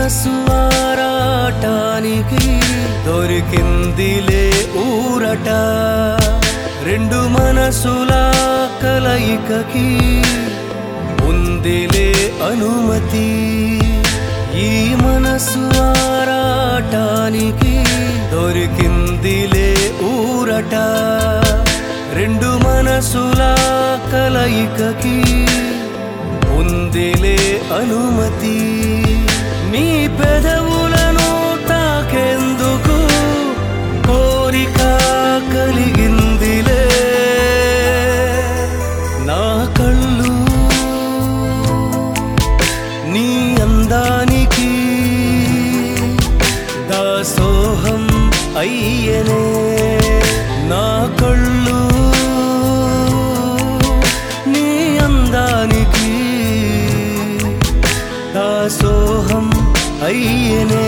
మనసు ఆరాటానికి దొరికిందిలే ఊరట రెండు మనసుల కలయికకి ఉందిలే అనుమతి ఈ మనసు ఆరాటానికి దొరికిందిలే ఊరట రెండు మనసుల కలయికకి ఉందిలే అనుమతి నీ పెదవులను తాకెందుకు కోరిక కలిగిందిలే నా కళ్ళు నీ అందానికి దాసోహం అయ్యనే నా కళ్ళు నీ అందానికి దాసోహం అయ్యనే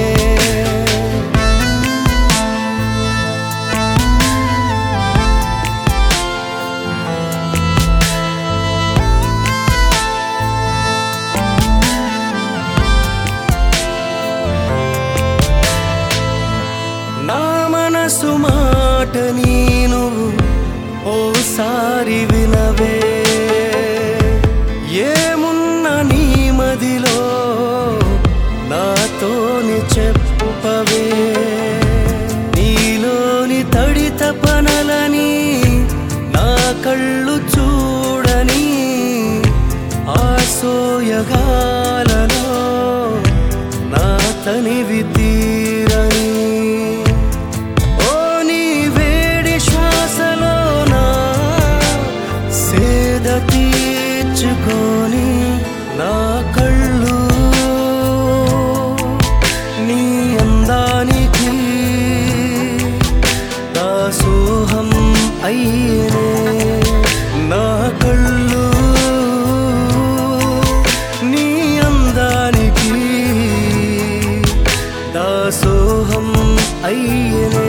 నా మనసు మాట నేను ఓసారి వినవే ఏమున్న నీ మదిలో నాతోని చెప్పవే నీలోని తడిత పనలని నా కళ్ళు చూడని ఆసోయగాలలో నా తనివి తీరని ఓ నీ వేడి శ్వాసలోన సేద తీర్చుకొని నా కళ్ళు నీ అందానికి దాసోహం అయ్యనే నా కళ్ళు నీ అందానికి దాసోహం అయ్యనే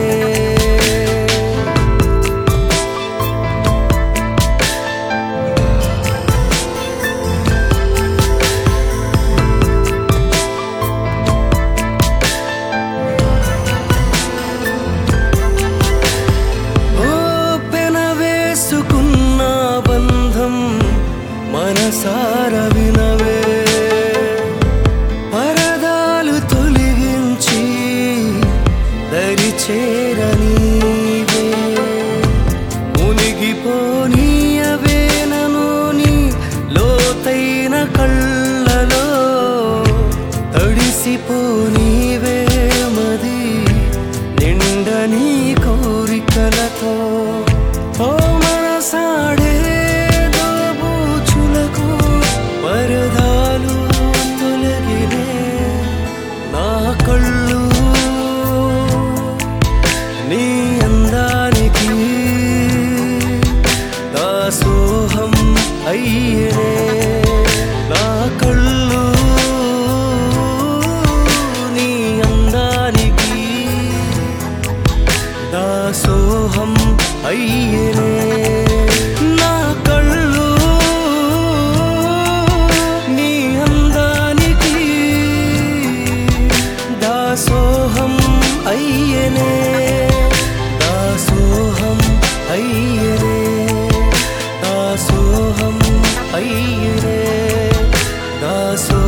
ఓ పెన వేసుకున్న బంధం మనసార వినవే పరదాలు తొలగించి దరి చేరనీవే మునిగిపోనీయవే నను నీ లోతైన కళ్ళలో తడిసిపోనీవే మది నిండ నీ కోరికలతో ఓ మనసాడే దోబూచులకు పరదాలు తొలగినే నా కళ్ళు నీ అందానికి దాసోహం అయ్యనే నా కళ్ళు నీ అందానికి దాసోహం అయ్యనే నా కళ్ళు నీ అందానికి దాసోహం అయ్యనే దాసోహం అయ్యనే దాసోహం అయ్యనే దాసో